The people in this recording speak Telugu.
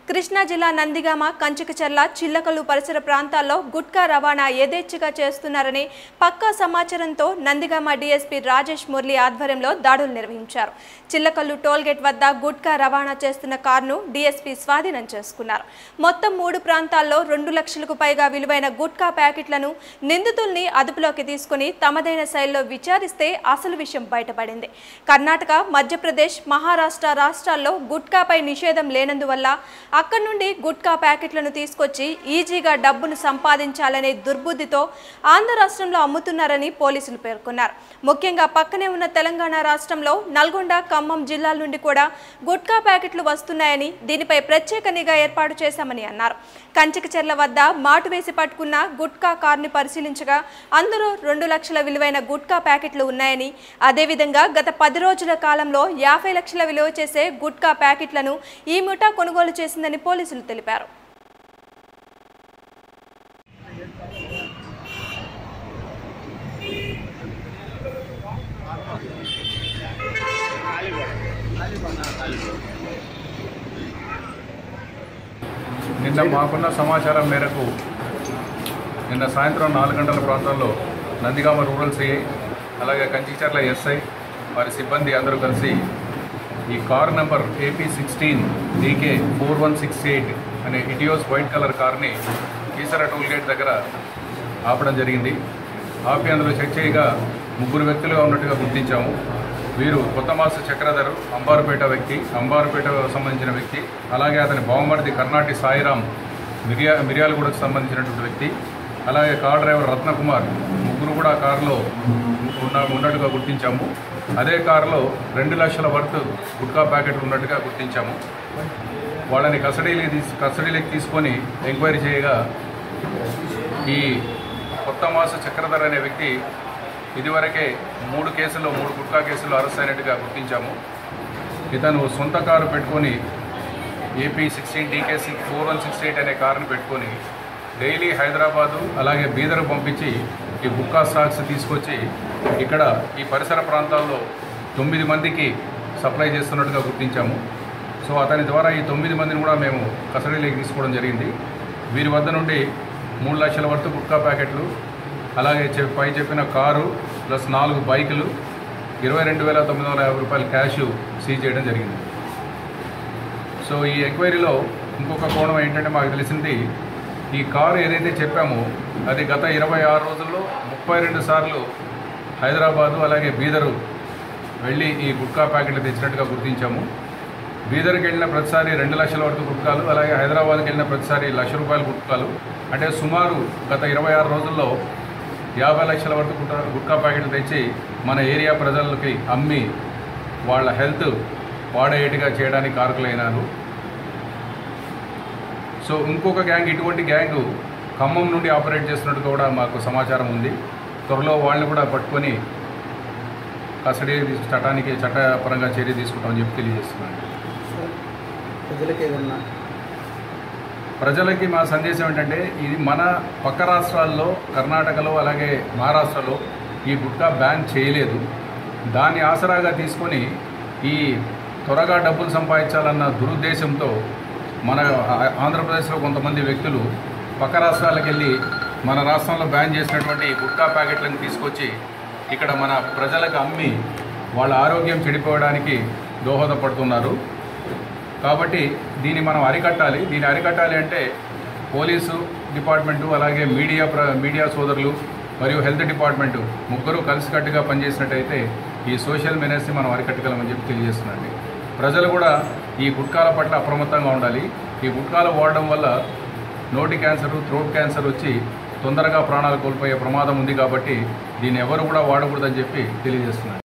కృష్ణా జిల్లా నందిగామ కంచికచర్ల చిల్లకల్లు పరిసర ప్రాంతాల్లో గుట్కా రవాణా యథేచ్ఛగా చేస్తున్నారని పక్కా సమాచారంతో నందిగామ డీఎస్పీ రాజేష్ మురళి ఆధ్వర్యంలో దాడులు నిర్వహించారు చిల్లకల్లు టోల్గేట్ వద్ద గుట్కా రవాణా చేస్తున్న కారును డీఎస్పీ స్వాధీనం చేసుకున్నారు మొత్తం మూడు ప్రాంతాల్లో రెండు లక్షలకు పైగా విలువైన గుట్కా ప్యాకెట్లను నిందితుల్ని అదుపులోకి తీసుకుని తమదైన శైలిలో విచారిస్తే అసలు విషయం బయటపడింది కర్ణాటక మధ్యప్రదేశ్ మహారాష్ట్ర రాష్ట్రాల్లో గుట్కాపై నిషేధం లేనందువల్ల అక్కడి నుండి గుట్కా ప్యాకెట్లను తీసుకొచ్చి ఈజీగా డబ్బును సంపాదించాలనే దుర్బుద్ధితో ఆంధ్ర రాష్ట్రంలో అమ్ముతున్నారని పోలీసులు పేర్కొన్నారు ముఖ్యంగా పక్కనే ఉన్న తెలంగాణ రాష్ట్రంలో నల్గొండ ఖమ్మం జిల్లాల నుండి కూడా గుట్కా ప్యాకెట్లు వస్తున్నాయని దీనిపై ప్రత్యేక నిఘా ఏర్పాటు చేశామని అన్నారు కంచికచెర్ల వద్ద మాటు వేసి పట్టుకున్న గుట్కా కార్ని పరిశీలించగా అందులో రెండు లక్షల విలువైన గుట్కా ప్యాకెట్లు ఉన్నాయని అదేవిధంగా గత పది రోజుల కాలంలో యాభై లక్షల విలువ చేసే గుట్కా ప్యాకెట్లను ఈ ముఠా కొనుగోలు చేసిందని పోలీసులు తెలిపారు నిన్న మాకున్న సమాచారం మేరకు నిన్న సాయంత్రం నాలుగు గంటల ప్రాంతంలో నందిగామ రూరల్ సిఐ అలాగే కంచిచర్ల ఎస్ఐ వారి సిబ్బంది అందరూ కలిసి ఈ car number AP sixteen DK four one six eight అనే ఇటియోస్ వైట్ కలర్ కార్ని కీసర టోల్ గేట్ దగ్గర ఆపడం జరిగింది ఆపి అందులో చెక్ చేయగా ముగ్గురు వ్యక్తులుగా ఉన్నట్టుగా గుర్తించాము వీరు కొత్తమాస చక్రధర్ అంబారుపేట వ్యక్తి అంబారుపేట సంబంధించిన వ్యక్తి అలాగే అతని బావమరిది కర్ణాటి సాయిరాం మిరియా మిర్యాలగూడకు సంబంధించినటువంటి వ్యక్తి అలాగే కార్ డ్రైవర్ రత్నకుమార్ ముగ్గురు కూడా కారులో ఉన్న ఉన్నట్టుగా గుర్తించాము అదే కారులో రెండు లక్షల వర్త్ గుట్కా ప్యాకెట్ ఉన్నట్టుగా గుర్తించాము వాళ్ళని కస్టడీలోకి తీసు కస్టడీలోకి తీసుకొని ఎంక్వైరీ చేయగా ఈ కొత్త మాస చక్రధర్ అనే వ్యక్తి ఇదివరకే మూడు కేసుల్లో మూడు గుట్కా కేసుల్లో అరెస్ట్ అయినట్టుగా గుర్తించాము ఇతను సొంత కారు పెట్టుకొని AP sixteen DKC four one six eight అనే కారును పెట్టుకొని డైలీ హైదరాబాదు అలాగే బీదర్ పంపించి ఈ గుట్కా స్టాక్స్ తీసుకొచ్చి ఇక్కడ ఈ పరిసర ప్రాంతాల్లో తొమ్మిది మందికి సప్లై చేస్తున్నట్టుగా గుర్తించాము సో అతని ద్వారా ఈ తొమ్మిది మందిని కూడా మేము కస్టడీలోకి తీసుకోవడం జరిగింది వీరి వద్ద నుండి మూడు లక్షల వరకు గుట్కా ప్యాకెట్లు అలాగే చె- పై చెప్పిన కారు ప్లస్ నాలుగు బైకులు ఇరవై రెండు వేల తొమ్మిది వందల యాభై రూపాయల క్యాష్ సీజ్ చేయడం జరిగింది సో ఈ ఎంక్వైరీలో ఇంకొక కోణం ఏంటంటే మాకు తెలిసింది ఈ కారు ఏదైతే చెప్పామో అది గత ఇరవై ఆరు రోజుల్లో ముప్పై రెండు సార్లు హైదరాబాదు అలాగే బీదరు వెళ్ళి ఈ గుట్కా ప్యాకెట్లు తెచ్చినట్టుగా గుర్తించాము బీదర్కి వెళ్ళిన ప్రతిసారి రెండు లక్షల వరకు గుట్కాలు అలాగే హైదరాబాద్కి వెళ్ళిన ప్రతిసారి లక్ష రూపాయల గుట్కాలు అంటే సుమారు గత ఇరవై ఆరు రోజుల్లో యాభై లక్షల వరకు గుట్కా గుట్కా ప్యాకెట్లు తెచ్చి మన ఏరియా ప్రజలకి అమ్మి వాళ్ళ హెల్త్ వాడేటిగా చేయడానికి కారకులైనారు సో ఇంకొక గ్యాంగ్ ఇటువంటి గ్యాంగ్ ఖమ్మం నుండి ఆపరేట్ చేస్తున్నట్టు కూడా మాకు సమాచారం ఉంది త్వరలో వాళ్ళని కూడా పట్టుకొని కస్టడీ తీసు- చట్టానికి చట్టపరంగా చర్య తీసుకుంటామని చెప్పి తెలియజేస్తున్నాను సార్ ప్రజలకు ఏదన్నా ప్రజలకి మా సందేశం ఏంటంటే ఇది మన పక్క రాష్ట్రాల్లో కర్ణాటకలో అలాగే మహారాష్ట్రలో ఈ గుట్కా బ్యాన్ చేయలేదు దాన్ని ఆసరాగా తీసుకొని ఈ త్వరగా డబ్బులు సంపాదించాలన్న దురుద్దేశంతో మన ఆ- ఆంధ్రప్రదేశ్లో కొంతమంది వ్యక్తులు పక్క రాష్ట్రాలకు వెళ్ళి మన రాష్ట్రంలో బ్యాన్ చేసినటువంటి ఈ గుట్కా ప్యాకెట్లను తీసుకొచ్చి ఇక్కడ మన ప్రజలకు అమ్మి వాళ్ళ ఆరోగ్యం చెడిపోవడానికి దోహదపడుతున్నారు కాబట్టి దీన్ని మనం అరికట్టాలి దీన్ని అరికట్టాలి అంటే పోలీసు డిపార్ట్మెంటు అలాగే మీడియా ప్ర మీడియా సోదరులు మరియు హెల్త్ డిపార్ట్మెంటు ముగ్గురు కలిసికట్టుగా పనిచేసినట్టయితే ఈ సోషల్ మెనేజ్ని మనం అరికట్టగలమని చెప్పి తెలియజేస్తున్నాండి ప్రజలు కూడా ఈ గుట్కాల పట్ల అప్రమత్తంగా ఉండాలి ఈ గుట్కాలు వాడడం వల్ల నోటి క్యాన్సర్ థ్రోట్ క్యాన్సర్ వచ్చి తొందరగా ప్రాణాలు కోల్పోయే ప్రమాదం ఉంది కాబట్టి దీన్ని ఎవరు కూడా వాడకూడదని చెప్పి తెలియజేస్తున్నాను